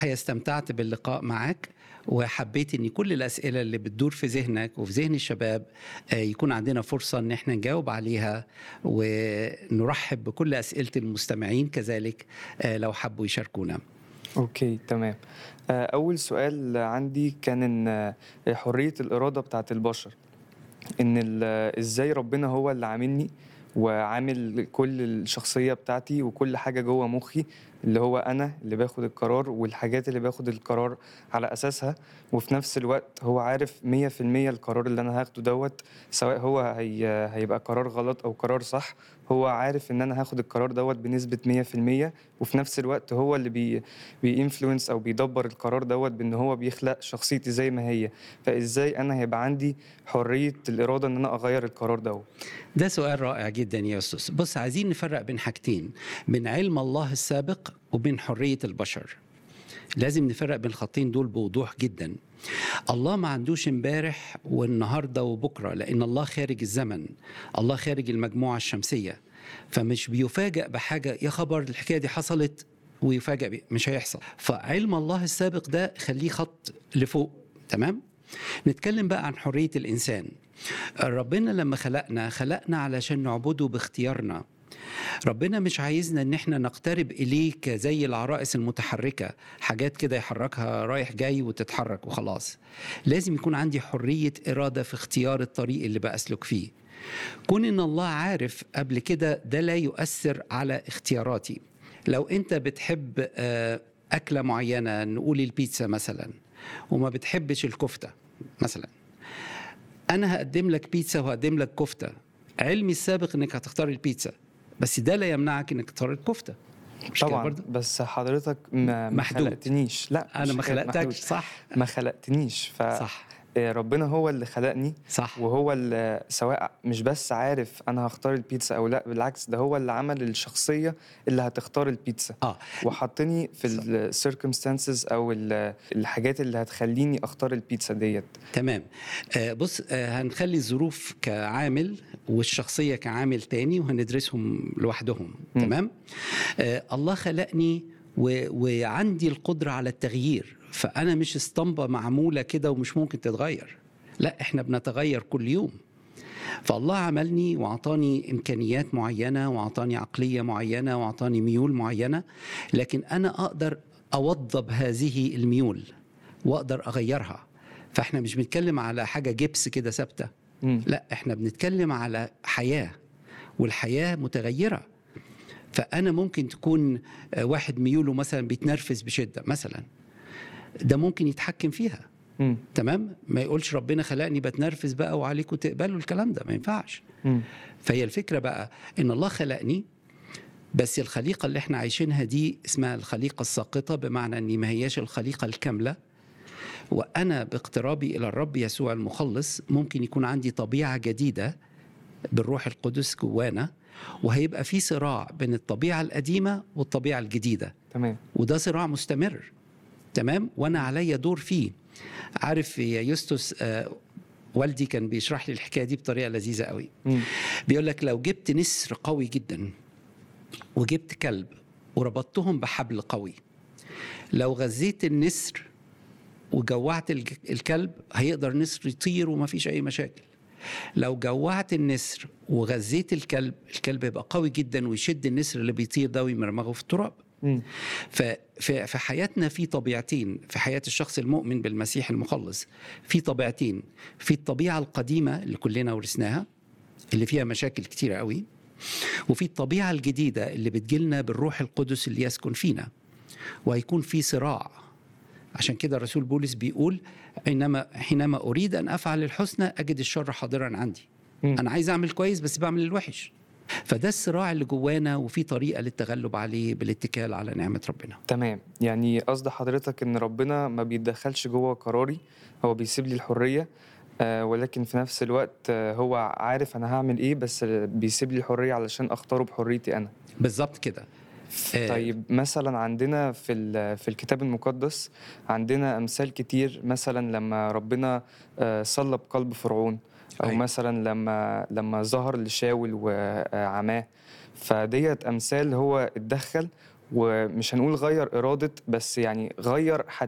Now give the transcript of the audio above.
الحقيقة استمتعت باللقاء معك وحبيت ان كل الاسئله اللي بتدور في ذهنك وفي ذهن الشباب آه، يكون عندنا فرصه ان احنا نجاوب عليها ونرحب بكل اسئله المستمعين كذلك آه، لو حبوا يشاركونا اوكي تمام آه، اول سؤال عندي كان ان آه، حرية الإرادة بتاعت البشر ان ال- ازاي ربنا هو اللي عاملني وعامل كل الشخصية بتاعتي وكل حاجة جوه مخي اللي هو أنا اللي باخد القرار والحاجات اللي باخد القرار على أساسها وفي نفس الوقت هو عارف مية في المية القرار اللي أنا هاخده دوت سواء هو هي هيبقى قرار غلط أو قرار صح هو عارف إن أنا هاخد القرار دوت بنسبة مية في المية وفي نفس الوقت هو اللي بي بينفلونس أو بيدبر القرار دوت بإن هو بيخلق شخصيتي زي ما هي فإزاي أنا هيبقى عندي حرية الإرادة إن أنا أغير القرار دوت ده سؤال رائع جدا يا أستاذ بص عايزين نفرق بين حاجتين بين علم الله السابق وبين حرية البشر لازم نفرق بين الخطين دول بوضوح جدا الله ما عندوش امبارح والنهارده وبكره لان الله خارج الزمن الله خارج المجموعه الشمسيه فمش بيفاجأ بحاجه يا خبر الحكايه دي حصلت ويفاجأ بيه مش هيحصل فعلم الله السابق ده خليه خط لفوق تمام نتكلم بقى عن حريه الانسان ربنا لما خلقنا خلقنا علشان نعبده باختيارنا ربنا مش عايزنا ان احنا نقترب اليه كزي العرائس المتحركه حاجات كده يحركها رايح جاي وتتحرك وخلاص لازم يكون عندي حريه اراده في اختيار الطريق اللي بأسلك فيه كون ان الله عارف قبل كده ده لا يؤثر على اختياراتي لو انت بتحب آه، اكله معينه نقول البيتزا مثلا وما بتحبش الكفته مثلا انا هقدم لك بيتزا وهقدم لك كفته علمي السابق انك هتختار البيتزا بس ده لا يمنعك انك تختار الكفته مش كده طبعا برضه؟ بس حضرتك ما, ما محدود. خلقتنيش لا انا مش ما حكاية خلقتكش محدود. صح ما خلقتنيش ف صح آه، ربنا هو اللي خلقني صح وهو اللي سواء مش بس عارف انا هختار البيتزا او لا بالعكس ده هو اللي عمل الشخصيه اللي هتختار البيتزا اه وحطني في صح. السيركمستانسز او ال- الحاجات اللي هتخليني اختار البيتزا ديت تمام آه بص آه هنخلي الظروف كعامل والشخصيه كعامل تاني وهندرسهم لوحدهم مم. تمام آه الله خلقني و... وعندي القدره على التغيير فانا مش اسطمبه معموله كده ومش ممكن تتغير لا احنا بنتغير كل يوم فالله عملني واعطاني امكانيات معينه واعطاني عقليه معينه واعطاني ميول معينه لكن انا اقدر اوضب هذه الميول واقدر اغيرها فاحنا مش بنتكلم على حاجه جبس كده ثابته مم. لا احنا بنتكلم على حياه والحياه متغيره فانا ممكن تكون آه، واحد ميوله مثلا بيتنرفز بشده مثلا ده ممكن يتحكم فيها مم. تمام ما يقولش ربنا خلقني بتنرفز بقى وعليكم تقبلوا الكلام ده ما ينفعش مم. فهي الفكره بقى ان الله خلقني بس الخليقه اللي احنا عايشينها دي اسمها الخليقه الساقطه بمعنى ان ما هياش الخليقه الكامله وانا باقترابي الى الرب يسوع المخلص ممكن يكون عندي طبيعه جديده بالروح القدس جوانا وهيبقى في صراع بين الطبيعه القديمه والطبيعه الجديده تمام وده صراع مستمر تمام وانا عليا دور فيه عارف يا يوستوس آه، والدي كان بيشرح لي الحكايه دي بطريقه لذيذه قوي مم. بيقول لك لو جبت نسر قوي جدا وجبت كلب وربطتهم بحبل قوي لو غذيت النسر وجوعت الج- الكلب هيقدر النسر يطير وما فيش اي مشاكل لو جوعت النسر وغذيت الكلب الكلب يبقى قوي جدا ويشد النسر اللي بيطير ده ويمرمغه في التراب مم. ففي في حياتنا في طبيعتين في حياة الشخص المؤمن بالمسيح المخلص في طبيعتين في الطبيعة القديمة اللي كلنا ورثناها اللي فيها مشاكل كتيرة قوي وفي الطبيعة الجديدة اللي بتجيلنا بالروح القدس اللي يسكن فينا وهيكون في صراع عشان كده الرسول بولس بيقول حينما حينما اريد ان افعل الحسنى اجد الشر حاضرا عندي مم. انا عايز اعمل كويس بس بعمل الوحش فده الصراع اللي جوانا وفي طريقه للتغلب عليه بالاتكال على نعمه ربنا تمام يعني قصد حضرتك ان ربنا ما بيتدخلش جوه قراري هو بيسيب لي الحريه آه ولكن في نفس الوقت آه هو عارف انا هعمل ايه بس بيسيب لي الحريه علشان اختاره بحريتي انا بالظبط كده آه. طيب مثلا عندنا في ال- في الكتاب المقدس عندنا امثال كتير مثلا لما ربنا آه، صلب قلب فرعون او أيوة. مثلا لما لما ظهر لشاول وعماه فديت امثال هو اتدخل ومش هنقول غير إرادة بس يعني غير حتى